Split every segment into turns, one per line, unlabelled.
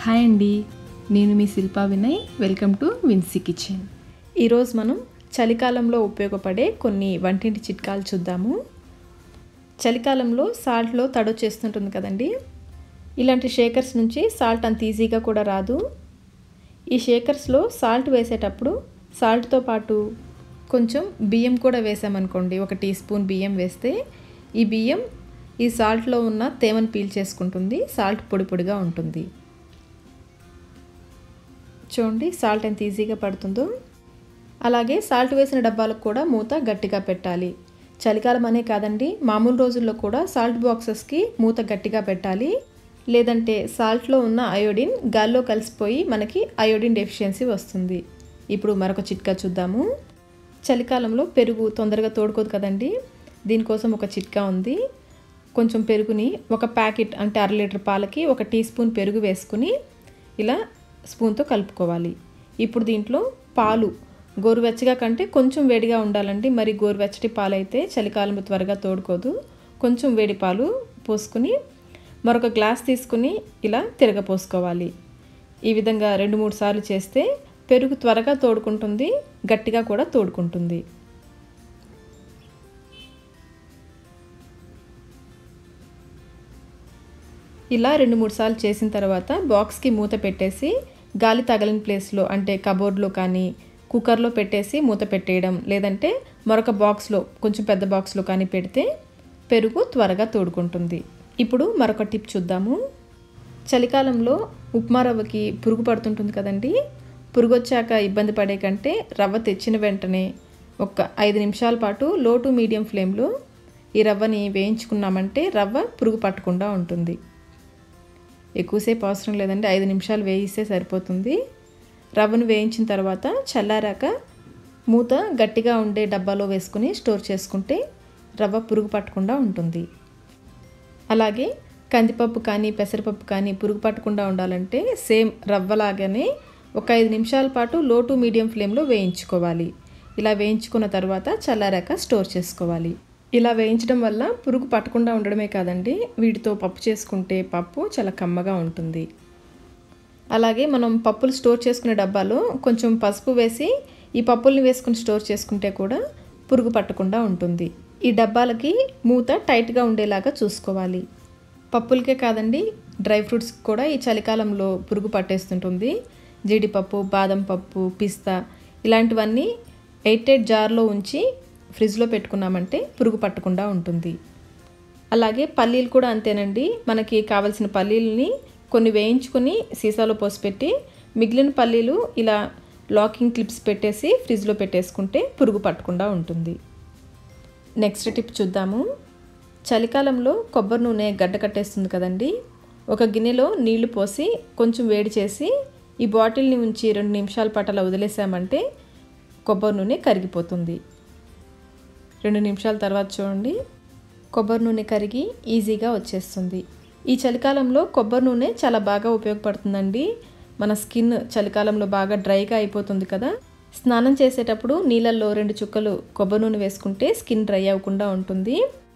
hi అండి నేను మీ Shilpa Vinay welcome to Vincy kitchen ఈరోజు మనం చలికాలంలో ఉపయోగపడే కొన్ని వంటింటి చిట్కాలు చూద్దాము చలికాలంలో సాల్ట్లో తడొచ్చేస్తుంటుంది కదండి ఇలాంటి షేకర్స్ నుంచి సాల్ట్ అంత ఈజీగా కూడా రాదు ఈ షేకర్స్లో సాల్ట్ వేసేటప్పుడు సాల్ట్తో పాటు కొంచెం బియ్యం కూడా వేసామనుకోండి ఒక టీ స్పూన్ బియ్యం వేస్తే ఈ బియ్యం ఈ సాల్ట్లో ఉన్న తేమను పీల్చేసుకుంటుంది సాల్ట్ పొడి పొడిగా ఉంటుంది చూడండి సాల్ట్ ఎంత ఈజీగా పడుతుందో అలాగే సాల్ట్ వేసిన డబ్బాలకు కూడా మూత గట్టిగా పెట్టాలి చలికాలం అనే కాదండి మామూలు రోజుల్లో కూడా సాల్ట్ బాక్సెస్కి మూత గట్టిగా పెట్టాలి లేదంటే సాల్ట్లో ఉన్న అయోడిన్ గాల్లో కలిసిపోయి మనకి అయోడిన్ డెఫిషియన్సీ వస్తుంది ఇప్పుడు మరొక చిట్కా చూద్దాము చలికాలంలో పెరుగు తొందరగా తోడుకోదు కదండి దీనికోసం ఒక చిట్కా ఉంది కొంచెం పెరుగుని ఒక ప్యాకెట్ అంటే అర లీటర్ పాలకి ఒక టీ స్పూన్ పెరుగు వేసుకుని ఇలా స్పూన్తో కలుపుకోవాలి ఇప్పుడు దీంట్లో పాలు గోరువెచ్చగా కంటే కొంచెం వేడిగా ఉండాలండి మరి గోరువెచ్చటి పాలు అయితే చలికాలంలో త్వరగా తోడుకోదు కొంచెం వేడి పాలు పోసుకుని మరొక గ్లాస్ తీసుకుని ఇలా తిరగపోసుకోవాలి ఈ విధంగా రెండు మూడు సార్లు చేస్తే పెరుగు త్వరగా తోడుకుంటుంది గట్టిగా కూడా తోడుకుంటుంది ఇలా రెండు మూడు సార్లు చేసిన తర్వాత బాక్స్కి మూత పెట్టేసి గాలి తగలని ప్లేస్లో అంటే కబోర్డ్లో కానీ కుక్కర్లో పెట్టేసి మూత పెట్టేయడం లేదంటే మరొక బాక్స్లో కొంచెం పెద్ద బాక్స్లో కానీ పెడితే పెరుగు త్వరగా తోడుకుంటుంది ఇప్పుడు మరొక టిప్ చూద్దాము చలికాలంలో ఉప్మా రవ్వకి పురుగు పడుతుంటుంది కదండి పురుగు వచ్చాక ఇబ్బంది పడే కంటే రవ్వ తెచ్చిన వెంటనే ఒక ఐదు నిమిషాల పాటు లో టు మీడియం ఫ్లేమ్లో ఈ రవ్వని వేయించుకున్నామంటే రవ్వ పురుగు పట్టకుండా ఉంటుంది ఎక్కువసేపు అవసరం లేదండి ఐదు నిమిషాలు వేయిస్తే సరిపోతుంది రవ్వను వేయించిన తర్వాత చల్లారాక మూత గట్టిగా ఉండే డబ్బాలో వేసుకుని స్టోర్ చేసుకుంటే రవ్వ పురుగు పట్టకుండా ఉంటుంది అలాగే కందిపప్పు కానీ పెసరపప్పు కానీ పురుగు పట్టకుండా ఉండాలంటే సేమ్ రవ్వలాగానే ఒక ఐదు నిమిషాల పాటు లో టు మీడియం ఫ్లేమ్లో వేయించుకోవాలి ఇలా వేయించుకున్న తర్వాత చల్లారాక స్టోర్ చేసుకోవాలి ఇలా వేయించడం వల్ల పురుగు పట్టకుండా ఉండడమే కాదండి వీటితో పప్పు చేసుకుంటే పప్పు చాలా కమ్మగా ఉంటుంది అలాగే మనం పప్పులు స్టోర్ చేసుకునే డబ్బాలో కొంచెం పసుపు వేసి ఈ పప్పుల్ని వేసుకుని స్టోర్ చేసుకుంటే కూడా పురుగు పట్టకుండా ఉంటుంది ఈ డబ్బాలకి మూత టైట్గా ఉండేలాగా చూసుకోవాలి పప్పులకే కాదండి డ్రై ఫ్రూట్స్ కూడా ఈ చలికాలంలో పురుగు పట్టేస్తుంటుంది జీడిపప్పు బాదం పప్పు పిస్తా ఇలాంటివన్నీ ఎయిట్ ఎయిట్ జార్లో ఉంచి ఫ్రిడ్జ్లో పెట్టుకున్నామంటే పురుగు పట్టకుండా ఉంటుంది అలాగే పల్లీలు కూడా అంతేనండి మనకి కావలసిన పల్లీలని కొన్ని వేయించుకొని సీసాలో పోసిపెట్టి మిగిలిన పల్లీలు ఇలా లాకింగ్ క్లిప్స్ పెట్టేసి ఫ్రిడ్జ్లో పెట్టేసుకుంటే పురుగు పట్టకుండా ఉంటుంది నెక్స్ట్ టిప్ చూద్దాము చలికాలంలో కొబ్బరి నూనె గడ్డ కట్టేస్తుంది కదండి ఒక గిన్నెలో నీళ్లు పోసి కొంచెం వేడి చేసి ఈ బాటిల్ని ఉంచి రెండు నిమిషాల పాటు అలా వదిలేసామంటే కొబ్బరి నూనె కరిగిపోతుంది రెండు నిమిషాల తర్వాత చూడండి కొబ్బరి నూనె కరిగి ఈజీగా వచ్చేస్తుంది ఈ చలికాలంలో కొబ్బరి నూనె చాలా బాగా ఉపయోగపడుతుందండి మన స్కిన్ చలికాలంలో బాగా డ్రైగా అయిపోతుంది కదా స్నానం చేసేటప్పుడు నీళ్ళల్లో రెండు చుక్కలు కొబ్బరి నూనె వేసుకుంటే స్కిన్ డ్రై అవ్వకుండా ఉంటుంది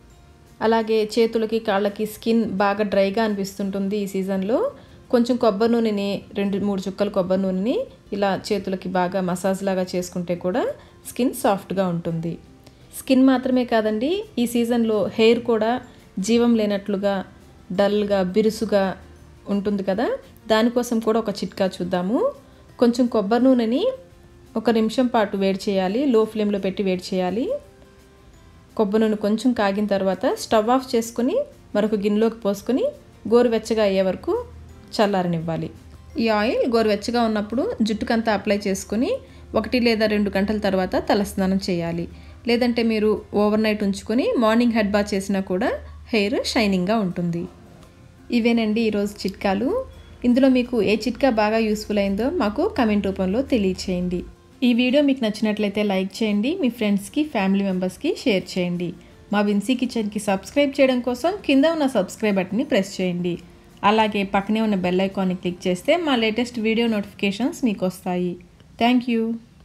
అలాగే చేతులకి కాళ్ళకి స్కిన్ బాగా డ్రైగా అనిపిస్తుంటుంది ఈ సీజన్లో కొంచెం కొబ్బరి నూనెని రెండు మూడు చుక్కలు కొబ్బరి నూనెని ఇలా చేతులకి బాగా మసాజ్ లాగా చేసుకుంటే కూడా స్కిన్ సాఫ్ట్గా ఉంటుంది స్కిన్ మాత్రమే కాదండి ఈ సీజన్లో హెయిర్ కూడా జీవం లేనట్లుగా డల్గా బిరుసుగా ఉంటుంది కదా దానికోసం కూడా ఒక చిట్కా చూద్దాము కొంచెం కొబ్బరి నూనెని ఒక నిమిషం పాటు వేడి చేయాలి లో ఫ్లేమ్లో పెట్టి వేడి చేయాలి కొబ్బరి నూనె కొంచెం కాగిన తర్వాత స్టవ్ ఆఫ్ చేసుకుని మరొక గిన్నెలోకి పోసుకొని గోరువెచ్చగా అయ్యే వరకు చల్లారనివ్వాలి ఈ ఆయిల్ గోరువెచ్చగా ఉన్నప్పుడు జుట్టుకంతా అప్లై చేసుకుని ఒకటి లేదా రెండు గంటల తర్వాత తలస్నానం చేయాలి లేదంటే మీరు ఓవర్ నైట్ ఉంచుకొని మార్నింగ్ హెడ్ బాత్ చేసినా కూడా హెయిర్ షైనింగ్గా ఉంటుంది ఇవేనండి ఈరోజు చిట్కాలు ఇందులో మీకు ఏ చిట్కా బాగా యూస్ఫుల్ అయిందో మాకు కమెంట్ రూపంలో తెలియచేయండి ఈ వీడియో మీకు నచ్చినట్లయితే లైక్ చేయండి మీ ఫ్రెండ్స్కి ఫ్యామిలీ మెంబర్స్కి షేర్ చేయండి మా విన్సీ కిచెన్కి సబ్స్క్రైబ్ చేయడం కోసం కింద ఉన్న సబ్స్క్రైబ్ బటన్ని ప్రెస్ చేయండి అలాగే పక్కనే ఉన్న బెల్ ఐకాన్ని క్లిక్ చేస్తే మా లేటెస్ట్ వీడియో నోటిఫికేషన్స్ మీకు వస్తాయి థ్యాంక్ యూ